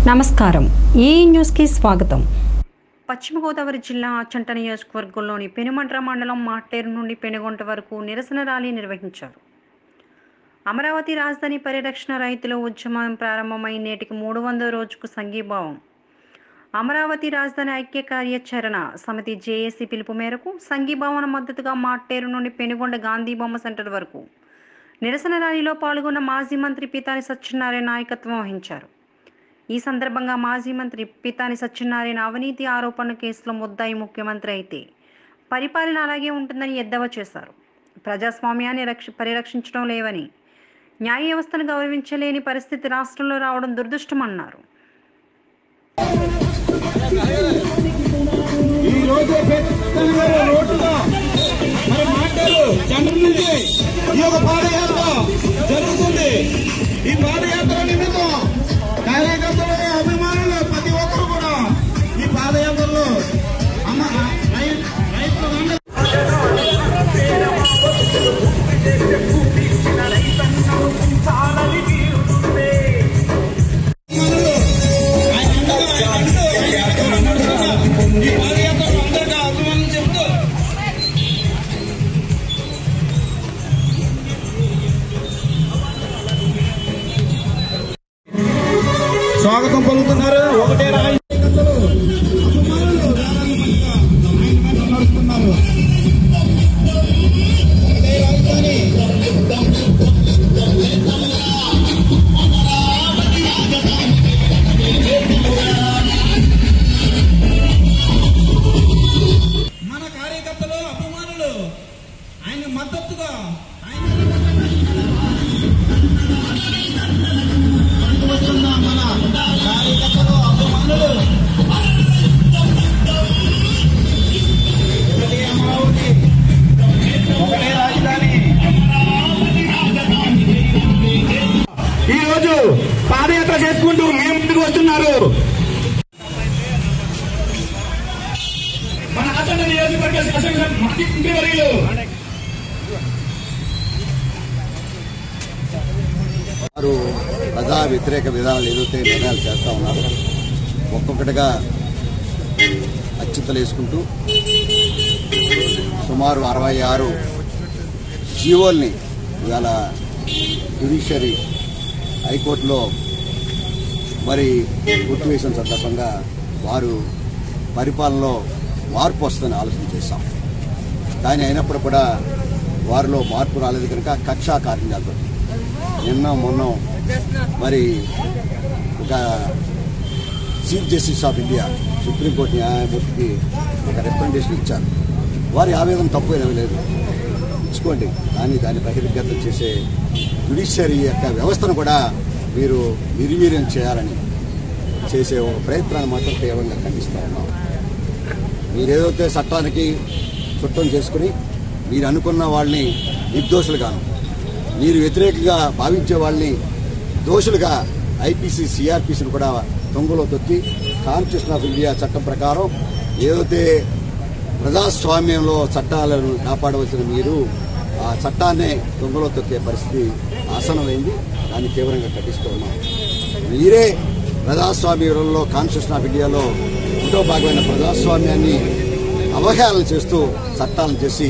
నమస్కారం ఈ న్యూస్కి స్వాగతం పశ్చిమ గోదావరి జిల్లా అచ్చంట నియోజకవర్గంలోని పెనుమంట్ర మండలం మాటేరు నుండి పెనుగొంట వరకు నిరసన ర్యాలీ నిర్వహించారు అమరావతి రాజధాని పరిరక్షణ రైతుల ఉద్యమం ప్రారంభమై నేటికి మూడు వందల రోజుకు సంఘీభావం అమరావతి రాజధాని ఐక్య కార్యాచరణ సమితి జేఏసీ పిలుపు మేరకు సంఘీభావన మద్దతుగా మాటేరు నుండి పెనుగొండ గాంధీ బొమ్మ సెంటర్ వరకు నిరసన ర్యాలీలో పాల్గొన్న మాజీ మంత్రి పీతాని సత్యనారాయణ నాయకత్వం వహించారు ఈ సందర్భంగా మాజీ మంత్రి పితాని సత్యనారాయణ అవినీతి ఆరోపణ కేసులో ముద్దాయి ముఖ్యమంత్రి అయితే పరిపాలన అలాగే ఉంటుందని ఎద్దవ చేశారు ప్రజాస్వామ్యాన్ని రక్ష పరిరక్షించడం లేవని న్యాయ వ్యవస్థను గౌరవించలేని పరిస్థితి రాష్ట్రంలో రావడం దురదృష్టమన్నారు ఈ రోజు పెద్దగా రోడ్డుగా మరి మాటలు జనరల్ నుంచి ఈ యొక్క పాదయాత్ర జరుగుతుంది ఈ పాదయాత్ర నిమిత్తం కార్యకర్తలు అభిమానులు ప్రతి ఒక్కరు కూడా ఈ పాదయాత్రలో అమ్మ రై- రైతులందరూ అభిమానులు ఆయన అండగా, ఆయన అండగా, ఆయన అండగా నడుస్తున్నారు. ఈ పాదయాత్రలో అందరికీ అభిమానులు చెప్తూ స్వాగతం పలుకుతున్నారు ఒకటే రాజకీయకర్తలు అభిమానులు వేలాది మందిగా ఆయన వెంట నడుస్తున్నారు ఒకటే రాజధాని మన కార్యకర్తలు అభిమానులు ఆయన మద్దతుగా ఆయన వస్తున్న మన కార్యకర్తలు అభిమానులు ఒకటే అమరావతి ఒకటే రాజధాని ఈ రోజు పాదయాత్ర చేసుకుంటూ మేము ముందుకు వస్తున్నారు మన ఆచరణ నియోజకవర్గ శాసనసభ మాజీ మంత్రివర్యులు వారు ప్రజా వ్యతిరేక విధానాలు ఏదైతే నిర్ణయాలు చేస్తా ఉన్నారు ఒక్కొక్కటిగా అచ్యుతలు వేసుకుంటూ సుమారు అరవై ఆరు జీవోల్ని ఇవాళ జ్యుడిషియరీ హైకోర్టులో మరి కొట్టివేసిన సందర్భంగా వారు పరిపాలనలో మార్పు వస్తుందని ఆలోచన చేశాం కానీ అయినప్పుడు కూడా వారిలో మార్పు రాలేదు కనుక కక్షా కార్యాలతో నిన్న మొన్న మరి ఒక chief justice of India supreme court న్యాయమూర్తికి ఒక రికమెండేషన్ ఇచ్చారు వారి ఆవేదన తప్పు ఏమీ లేదు ఇచ్చుకోండి కానీ దాన్ని బహిర్గతం చేసే జ్యుడిషియరీ యొక్క వ్యవస్థను కూడా మీరు నిర్వీర్యం చేయాలని చేసే ఒక ప్రయత్నాన్ని మాత్రం తీవ్రంగా ఖండిస్తూ ఉన్నాం మీరేదైతే చట్టానికి చుట్టం చేసుకుని మీరు అనుకున్న వాళ్ళని నిర్దోషులుగాను మీరు వ్యతిరేకంగా భావించే వాళ్ళని దోషులుగా ఐపీసీ సిఆర్పిసిని కూడా తొంగలో తొక్కి కాన్స్టిట్యూషన్ ఆఫ్ ఇండియా చట్టం ప్రకారం ఏదైతే ప్రజాస్వామ్యంలో చట్టాలను కాపాడవలసిన మీరు ఆ చట్టాన్నే దొంగలో తొక్కే పరిస్థితి ఆసనమైంది దాన్ని తీవ్రంగా ఖండిస్తూ ఉన్నాం మీరే ప్రజాస్వామ్యంలో కాన్స్టిట్యూషన్ ఆఫ్ ఇండియాలో ఒకటో భాగమైన ప్రజాస్వామ్యాన్ని అవహేళన చేస్తూ చట్టాలను చేసి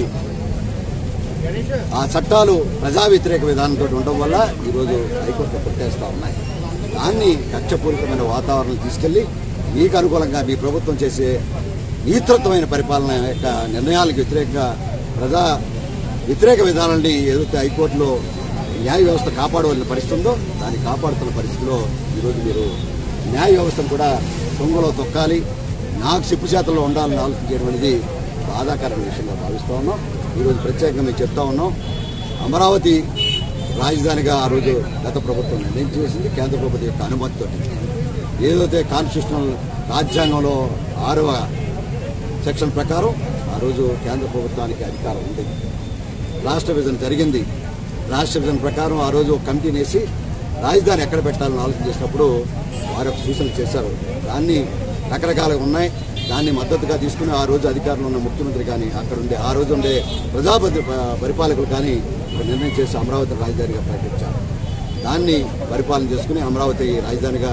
ఆ చట్టాలు ప్రజా వ్యతిరేక విధానంతో ఉండడం వల్ల ఈరోజు హైకోర్టు కొట్టేస్తా ఉన్నాయి దాన్ని కక్షపూరితమైన వాతావరణం తీసుకెళ్లి మీకు అనుకూలంగా మీ ప్రభుత్వం చేసే నీతృత్వమైన పరిపాలన యొక్క నిర్ణయాలకు వ్యతిరేకంగా ప్రజా వ్యతిరేక విధానాన్ని ఏదైతే హైకోర్టులో న్యాయ వ్యవస్థ కాపాడవలసిన పరిస్థితి ఉందో దాన్ని కాపాడుతున్న పరిస్థితిలో ఈరోజు మీరు న్యాయ వ్యవస్థను కూడా తొంగలో తొక్కాలి నాకు చెప్పు చేతల్లో ఉండాలని ఆలోచన చేయడం అనేది బాధాకరమైన విషయంగా భావిస్తూ ఉన్నాం ఈరోజు ప్రత్యేకంగా మేము చెప్తా ఉన్నాం అమరావతి రాజధానిగా ఆ రోజు గత ప్రభుత్వం నిర్ణయం చేసింది కేంద్ర ప్రభుత్వం యొక్క అనుమతితో ఏదైతే కాన్స్టిట్యూషనల్ రాజ్యాంగంలో ఆరవ సెక్షన్ ప్రకారం ఆ రోజు కేంద్ర ప్రభుత్వానికి అధికారం ఉంది రాష్ట్ర విభజన జరిగింది రాష్ట్ర విభజన ప్రకారం ఆ రోజు ఒక కమిటీని వేసి రాజధాని ఎక్కడ పెట్టాలని ఆలోచన చేసినప్పుడు వారు ఒక సూచనలు చేశారు దాన్ని రకరకాలుగా ఉన్నాయి దాన్ని మద్దతుగా తీసుకుని ఆ రోజు అధికారంలో ఉన్న ముఖ్యమంత్రి కానీ అక్కడ ఉండే ఆ రోజు ఉండే ప్రజాపతి పరిపాలకులు కానీ ఒక నిర్ణయం చేసి అమరావతి రాజధానిగా ప్రకటించారు దాన్ని పరిపాలన చేసుకుని అమరావతి రాజధానిగా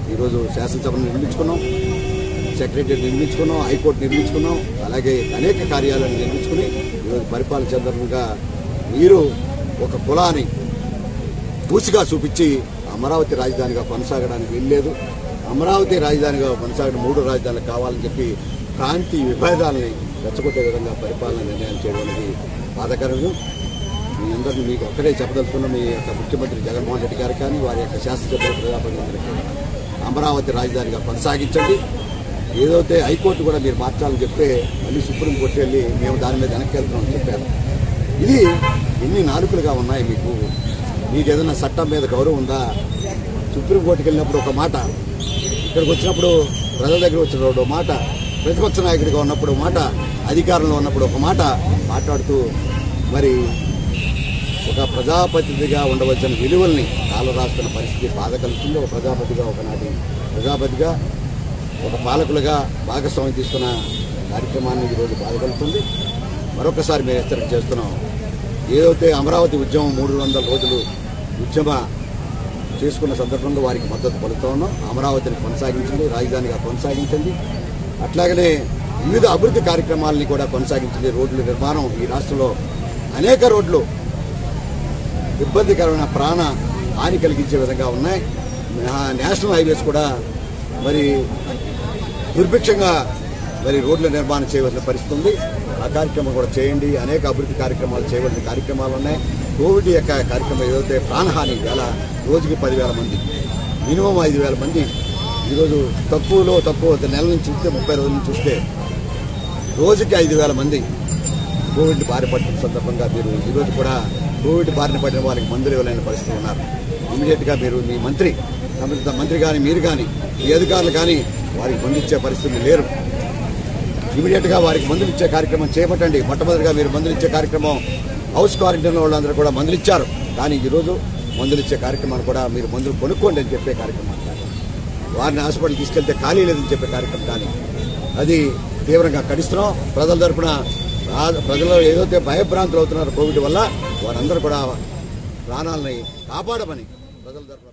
ఈరోజు శాసనసభను నిర్మించుకున్నాం సెక్రటరీ నిర్మించుకున్నాం హైకోర్టు నిర్మించుకున్నాం అలాగే అనేక కార్యాలయాలు నిర్మించుకుని ఈరోజు పరిపాలన చంద్రంగా మీరు ఒక కులాన్ని పూసిగా చూపించి అమరావతి రాజధానిగా కొనసాగడానికి వెళ్ళలేదు అమరావతి రాజధానిగా కొనసాగడం మూడు రాజధానులు కావాలని చెప్పి ప్రాంతీయ విభేదాలని రెచ్చగొట్టే విధంగా పరిపాలన నిర్ణయం చేయడం అనేది బాధాకరం మీ అందరినీ మీకు ఒక్కడే చెప్పదలుచుకున్న మీ యొక్క ముఖ్యమంత్రి జగన్మోహన్ రెడ్డి గారు కానీ వారి యొక్క శాసనసభ్యుల ప్రజాప్రతినిధులకు అమరావతి రాజధానిగా కొనసాగించండి ఏదైతే హైకోర్టు కూడా మీరు మార్చాలని చెప్తే మళ్ళీ సుప్రీంకోర్టు వెళ్ళి మేము దాని మీద వెనక్కి వెళ్తున్నామని చెప్పారు ఇది ఎన్ని నాలుకలుగా ఉన్నాయి మీకు మీకు ఏదైనా చట్టం మీద గౌరవం ఉందా సుప్రీంకోర్టుకి వెళ్ళినప్పుడు ఒక మాట ఇక్కడికి వచ్చినప్పుడు ప్రజల దగ్గర వచ్చినప్పుడు ఒక మాట ప్రతిపక్ష నాయకుడిగా ఉన్నప్పుడు ఒక మాట అధికారంలో ఉన్నప్పుడు ఒక మాట మాట్లాడుతూ మరి ఒక ప్రజాప్రతినిధిగా ఉండవలసిన విలువల్ని కాలరాస్తున్న పరిస్థితి బాధ కలుగుతుంది ఒక ప్రజాపతిగా ఒకనాటి ప్రజాపతిగా ఒక పాలకులుగా భాగస్వామ్యం తీసుకున్న కార్యక్రమాన్ని ఈరోజు బాధ కలుగుతుంది మరొకసారి మేము హెచ్చరిక చేస్తున్నాం ఏదైతే అమరావతి ఉద్యమం మూడు వందల రోజులు ఉద్యమ చేసుకున్న సందర్భంలో వారికి మద్దతు పలుకుతా ఉన్నాం అమరావతిని కొనసాగించండి రాజధానిగా కొనసాగించండి అట్లాగనే వివిధ అభివృద్ధి కార్యక్రమాలని కూడా కొనసాగించండి రోడ్ల నిర్మాణం ఈ రాష్ట్రంలో అనేక రోడ్లు ఇబ్బందికరమైన ప్రాణ హాని కలిగించే విధంగా ఉన్నాయి ఆ నేషనల్ హైవేస్ కూడా మరి దుర్భిక్షంగా మరి రోడ్ల నిర్మాణం చేయవలసిన పరిస్థితి ఉంది ఆ కార్యక్రమం కూడా చేయండి అనేక అభివృద్ధి కార్యక్రమాలు చేయవలసిన కార్యక్రమాలు ఉన్నాయి కోవిడ్ యొక్క కార్యక్రమం ఏదైతే ప్రాణహాని వేల రోజుకి పదివేల మంది మినిమం ఐదు వేల మంది ఈరోజు తక్కువలో తక్కువ ఒక నెల నుంచి చూస్తే ముప్పై రోజుల నుంచి చూస్తే రోజుకి ఐదు వేల మంది కోవిడ్ బారి పట్టిన సందర్భంగా మీరు ఈరోజు కూడా కోవిడ్ బారిన పడిన వారికి మందులు ఇవ్వలేని పరిస్థితి ఉన్నారు ఇమీడియట్ గా మీరు మీ మంత్రి సంబంధిత మంత్రి కానీ మీరు కానీ మీ అధికారులు కానీ వారికి మందు ఇచ్చే పరిస్థితి లేరు ఇమీడియట్ గా వారికి మందులు ఇచ్చే కార్యక్రమం చేపట్టండి మొట్టమొదటిగా మీరు మందులు ఇచ్చే కార్యక్రమం హౌస్ క్వారంటైన్ వాళ్ళందరూ కూడా మందులు ఇచ్చారు కానీ ఈరోజు మందులు ఇచ్చే కార్యక్రమాన్ని కూడా మీరు మందులు కొనుక్కోండి అని చెప్పే కార్యక్రమం కానీ వారిని హాస్పిటల్ తీసుకెళ్తే ఖాళీ లేదని చెప్పే కార్యక్రమం కానీ అది తీవ్రంగా ఖండిస్తున్నాం ప్రజల తరపున రా- ప్రజలు ఏదైతే భయభ్రాంతులు అవుతున్నారో కోవిడ్ వల్ల వారందరూ కూడా ప్రాణాలని కాపాడమని ప్రజల తరపున